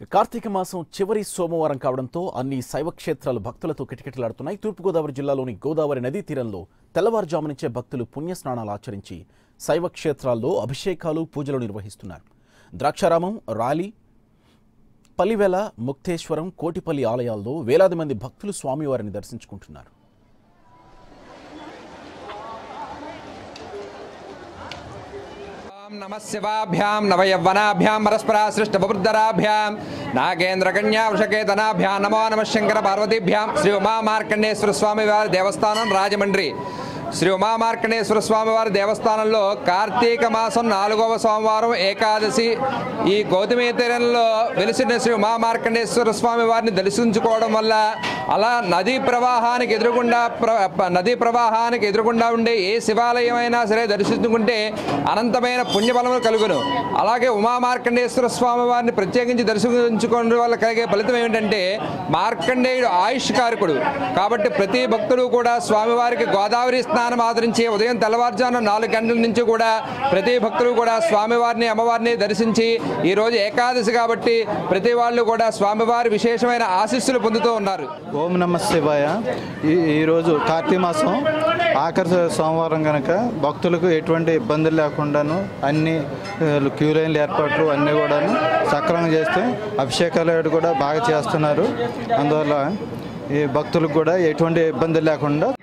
కార్తీక మాసం చివరి సోమవారం కావడంతో అన్ని శైవ క్షేత్రాలు భక్తులతో కిటకిటలాడుతున్నాయి తూర్పుగోదావరి జిల్లాలోని గోదావరి నదీ తీరంలో తెల్లవారుజాము నుంచే భక్తులు పుణ్యస్నానాలు ఆచరించి శైవ క్షేత్రాల్లో అభిషేకాలు పూజలు నిర్వహిస్తున్నారు ద్రాక్షారామం రాలి పల్లివెల ముక్తేశ్వరం కోటిపల్లి ఆలయాల్లో వేలాది మంది భక్తులు స్వామివారిని దర్శించుకుంటున్నారు ఓం నమ శివాభ్యాం నవయవ్వనాభ్యాం పరస్పరా సృష్టబుద్ధరాభ్యాం నాగేంద్రకన్యా వృషకేతనాభ్యాం నమో నమ శంకర పార్వతీభ్యాం శ్రీ ఉమామార్కండేశ్వర స్వామి వారి దేవస్థానం రాజమండ్రి శ్రీ ఉమామార్కండేశ్వర స్వామి వారి దేవస్థానంలో కార్తీక మాసం నాలుగవ సోమవారం ఏకాదశి ఈ గౌతమి తీరంలో వెలిసిన శ్రీ ఉమామార్కండేశ్వర స్వామి వారిని దర్శించుకోవడం వల్ల అలా నదీ ప్రవాహానికి ఎదురుగుండా ప్ర ప- నదీ ప్రవాహానికి ఎదురుగుండా ఉండే ఏ శివాలయం అయినా సరే దర్శించుకుంటే అనంతమైన పుణ్యబలములు కలుగును అలాగే ఉమామార్కండేశ్వర స్వామి వారిని ప్రత్యేకించి దర్శించుకోవడం వల్ల కలిగే ఫలితం ఏమిటంటే మార్కండేయుడు ఆయుష్ కారకుడు కాబట్టి ప్రతి భక్తుడు కూడా స్వామివారికి గోదావరి స్నానం ఆదరించి ఉదయం తెల్లవారుజామున నాలుగు గంటల నుంచి కూడా ప్రతి భక్తులు కూడా స్వామివారిని అమ్మవారిని దర్శించి ఈ రోజు ఏకాదశి కాబట్టి ప్రతి వాళ్ళు కూడా స్వామివారి విశేషమైన ఆశీస్సులు పొందుతూ ఉన్నారు ఓం నమ శివాయ ఈ ఈరోజు కార్తీక మాసం ఆఖరి సోమవారం కనుక భక్తులకు ఎటువంటి ఇబ్బందులు లేకుండాను అన్ని ఆ, క్యూ లైన్ల ఏర్పాట్లు అన్నీ కూడాను సక్రమంగా చేస్తే అభిషేకాలు కూడా బాగా చేస్తున్నారు అందువల్ల ఈ భక్తులకు కూడా ఎటువంటి ఇబ్బందులు లేకుండా